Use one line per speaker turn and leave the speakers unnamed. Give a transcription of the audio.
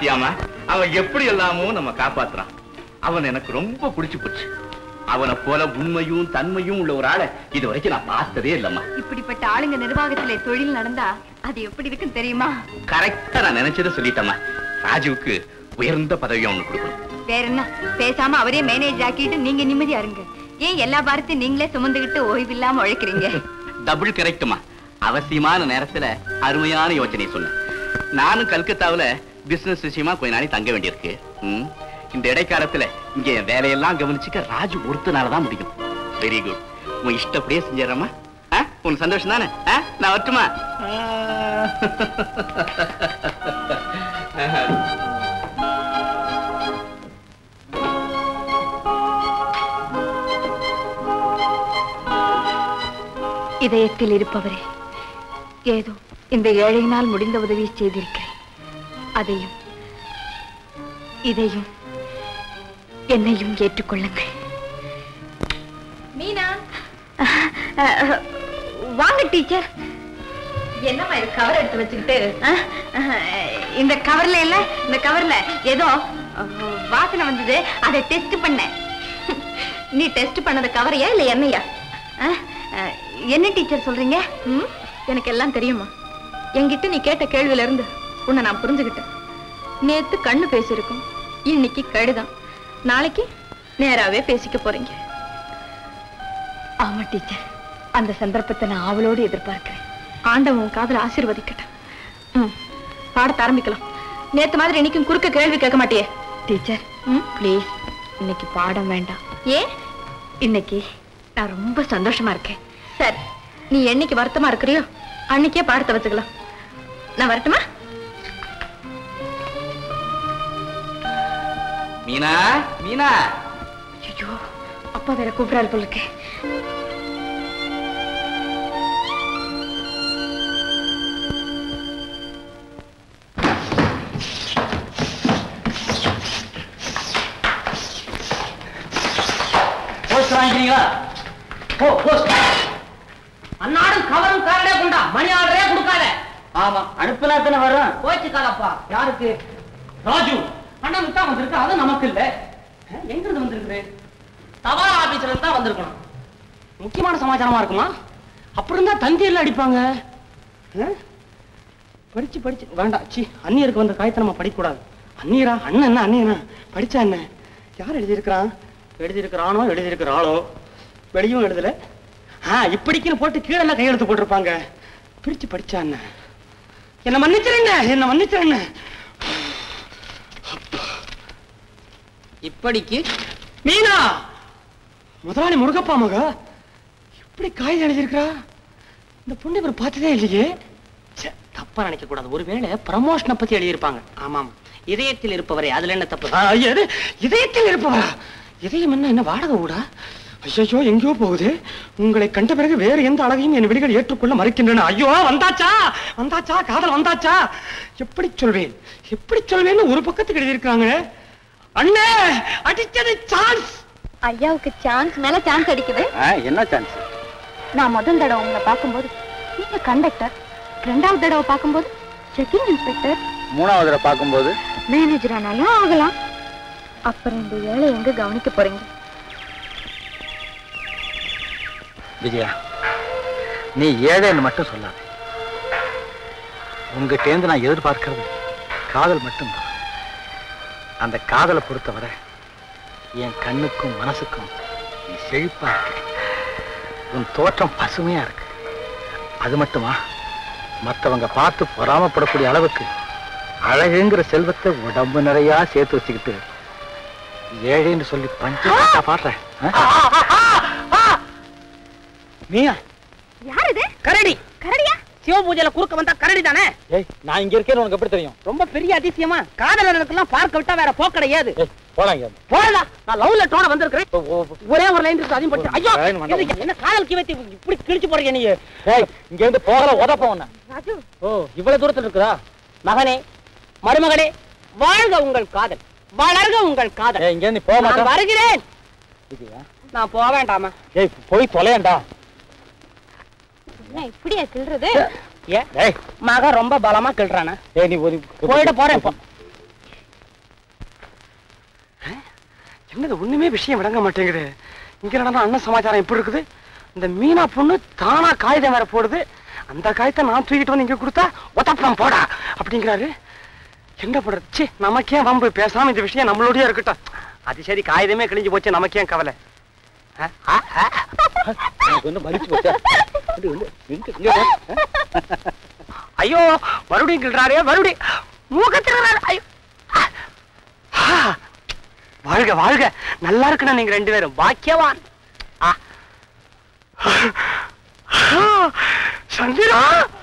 பத்தியாமா அவன் எப்படி எல்லாமோ நம்ம காப்பாத்துறான் அவன் எனக்கு ரொம்ப பிடிச்சு போச்சு அவனை போல உண்மையும் தன்மையும் உள்ள ஒரு ஆளை இது வரைக்கும் நான் பார்த்ததே இல்லம்மா
இப்படிப்பட்ட ஆளுங்க நிர்வாகத்துல தொழில் நடந்தா அது எப்படி இருக்குன்னு தெரியுமா
கரெக்டா நான் நினைச்சதை சொல்லிட்டேம்மா ராஜுவுக்கு உயர்ந்த பதவியை அவனுக்கு கொடுக்கணும்
வேற என்ன பேசாம அவரே மேனேஜர் ஆக்கிட்டு நீங்க நிம்மதியா இருங்க ஏன் எல்லா பாரத்தையும் நீங்களே சுமந்துகிட்டு ஓய்வில்லாம உழைக்கிறீங்க
டபுள் கரெக்டுமா அவசியமான நேரத்துல அருமையான யோசனை சொன்னேன் நானும் கல்கத்தாவுல பிசினஸ் விஷயமா கொஞ்ச நாளைக்கு தங்க வேண்டியிருக்கு ம். இந்த இடைக்காலத்துல இங்க என் வேலையெல்லாம் கவனிச்சுக்க ராஜு ஒருத்தனால தான் முடியும் வெரி குட் உன் இஷ்டப்படியே செஞ்சிடறமா உன் சந்தோஷம் தானே ஆ? நான் வரட்டுமா
இதயத்தில் இருப்பவரே ஏதோ இந்த ஏழையினால் முடிந்த உதவியை செய்திருக்கிறேன் அதையும் இதையும் என்னையும் ஏற்றுக்கொள்ளுங்கள் மீனா வாங்க டீச்சர் என்னம்மா இது கவர் எடுத்து வச்சுக்கிட்டு இந்த கவர்ல இல்ல இந்த கவர்ல ஏதோ அஹ், வாசனை வந்தது அதை டெஸ்ட் பண்ணேன் நீ டெஸ்ட் பண்ணத கவரையா இல்ல என்னையா அஹ், அஹ், என்ன டீச்சர் சொல்றீங்க ம்? எனக்கு எல்லாம் தெரியுமா என்கிட்ட நீ கேட்ட கேள்வியில இருந்து உன்னை நான் புரிஞ்சுக்கிட்டேன் நேத்து கண்ணு பேசியிருக்கோம் இன்னைக்கு கழுதான் நாளைக்கு நேராவே பேசிக்க போறீங்க ஆமா டீச்சர் அந்த சந்தர்ப்பத்தை நான் ஆவலோடு எதிர்பார்க்கிறேன் ஆண்டவன் உன் காதல ஆசீர்வதிக்கட்டும் ம் பாடத்தை ஆரம்பிக்கலாம் நேத்து மாதிரி இன்னைக்கும் குறுக்க கேள்வி கேட்க மாட்டியே டீச்சர் ம் ப்ளீஸ் இன்னைக்கு பாடம் வேண்டாம் ஏன் இன்னைக்கு நான் ரொம்ப சந்தோஷமா இருக்கேன் சரி நீ என்னைக்கு வருத்தமா இருக்கிறியோ அன்னைக்கே பாடத்தை வச்சுக்கலாம் நான் வரட்டுமா
மீனா மீனா
ஐயோ அப்பா வேற கூப்பிடாரு போல இருக்கே
போஸ்ட் வாங்கிக்கிறீங்களா போ போஸ்ட் அன்னாடும் கவரும் காரடே கொண்டா மணி ஆர்டரே கொடுக்காத ஆமா அனுப்புனா தானே வரும் போச்சுக்காதப்பா யாருக்கு ராஜு அண்ணனுக்கு தான் வந்திருக்கு அது நமக்கு இல்ல அஹ், எங்க இருந்து வந்திருக்குது தபால் ஆபீஸ்ல இருந்து தான் வந்திருக்கணும் முக்கியமான சமாச்சாரமா இருக்குமா அப்படி இருந்தா தந்தியில அடிப்பாங்க அஹ்? படிச்சு படிச்சு வேண்டாம் சி அந்நியருக்கு வந்த காயத்தை நம்ம படிக்கக்கூடாது அந்நியரா அண்ணன் என்ன அந்நியனா படிச்சா என்ன யார் எழுதியிருக்கிறான் எழுதியிருக்கிறானோ எழுதியிருக்கிறாளோ வெளியும் எழுதல ஆ இப்படிக்குன்னு போட்டு கீழே எல்லாம் கையெழுத்து போட்டிருப்பாங்க பிரிச்சு படிச்சா என்ன என்ன மன்னிச்சிருங்க என்ன மன்னிச்சிருங்க இப்படிக்கு மீனா முதலாளி முருகப்பா மக இப்படி காய் எழுதியிருக்கிறா இந்த பொண்ணு இவர் பார்த்ததே இல்லையே ச்சே, தப்பா நினைக்க கூடாது ஒருவேளை ப்ரமோஷனை பத்தி எழுதியிருப்பாங்க ஆமாம் இதயத்தில் இருப்பவரே அதுல என்ன தப்பு எது இதயத்தில் இருப்பவரா இதயம் என்ன என்ன வாடகை ஊடா ஐயோ எங்கேயோ போகுது உங்களை கண்ட பிறகு வேறு எந்த அழகையும் என் விழிகள் ஏற்றுக்கொள்ள மறுக்கின்றன ஐயோ வந்தாச்சா வந்தாச்சா காதல் வந்தாச்சா எப்படி சொல்வேன் எப்படி சொல்வேன்னு ஒரு பக்கத்துக்கு எழுதியிருக்காங்க அண்ணே அடிச்சது சான்ஸ்
ஐயாவுக்கு சான்ஸ் மேல சான்ஸ் அடிக்குது
என்ன சான்ஸ்
நான் முதல் தடவை உங்களை பார்க்கும்போது நீங்க கண்டக்டர் ரெண்டாவது தடவை பார்க்கும்போது செக்கிங் இன்ஸ்பெக்டர்
மூணாவது தடவை பார்க்கும்போது
மேனேஜர் ஆனாலும் ஆகலாம் அப்புறம் இந்த ஏழை எங்க கவனிக்க போறீங்க
விஜயா நீ ஏழைன்னு மட்டும் சொல்லாத உங்ககிட்டேந்து நான் எதிர்பார்க்கிறது காதல் மட்டும்தான் அந்த காதலை பொறுத்தவரை என் கண்ணுக்கும் மனசுக்கும் நீ செழிப்பா இருக்கு உன் தோற்றம் பசுமையா இருக்கு அது மட்டுமா மத்தவங்க பார்த்து பொறாமப்படக்கூடிய அளவுக்கு அழகுங்கிற செல்வத்தை உடம்பு நிறையா சேர்த்து வச்சுக்கிட்டு ஏழைன்னு சொல்லி பஞ்சு பாடுறேன் ஆ? நீயா
யார் இது
கரடி
கரடியா
சிவ பூஜையில குறுக்க வந்தா கரடி தானே
ஏய் நான் இங்க இருக்கேன்னு உனக்கு எப்படி தெரியும்
ரொம்ப பெரிய அதிசயமா காதலர்களுக்கெல்லாம் பார்க்க விட்டா வேற போக் கிடையாது
ஏய் போலாம் இங்க
போடா நான் லவ் லெட்டரோட வந்திருக்கிறேன் ஒரே ஒரு லைன் இருக்கு அதையும் படிச்சு ஐயோ
லைன் வேண்டாம்.
இது என்ன காதல் கிவத்தி இப்படி கிழிச்சு போறீங்க நீங்க
ஏய் இங்க இருந்து போகல உதப்ப உன்ன
ராஜு
ஓ இவ்வளவு தூரத்துல இருக்குதா
மகனே மருமகனே வாழ்க உங்கள் காதல் வளர்க உங்கள் காதல்
ஏய் இங்க இருந்து போக
நான்
மாட்டேன்
வருகிறேன்
விஜயா.
நான் போக வேண்டாமா
ஏய் போய் தொலையண்டா
என்ன இப்படியா கிள்றது
ஏ
ஏய்
மகன் ரொம்ப பலமா கிள்றானா
ஏய் நீ ஒரு
போயிட போறேன் இப்போ
என்னது ஒண்ணுமே விஷயம் விளங்க மாட்டேங்குது இங்க நடந்த அண்ணன் சமாச்சாரம் எப்படி இருக்குது இந்த மீனா பொண்ணு தானா காகிதம் வேற போடுது அந்த காயத்தை நான் தூக்கிட்டு வந்து இங்க கொடுத்தா ஒத்தப்பம் போடா அப்படிங்கிறாரு என்ன பண்றது ச்சே நமக்கே வம்பு பேசாம இந்த விஷயம் நம்மளோடய இருக்கட்டும் அது சரி காகிதமே கிழிஞ்சு போச்சு நமக்கே கவலை ஆ, ஆ, ஆ.
எனக்கு வந்து மறிச்சு போச்சா இது வந்து எங்க இங்க வா. ஆ?
ஐயோ மறுபடியும் கிள்றாரே மறுபடியும் மூக்கத்திறாரு ஐயோ ஆ. வாழ்க வாழ்க நல்லா இருக்கணும் நீங்க ரெண்டு பேரும் பாக்கியவான் ஆ. ஆ. சந்திரா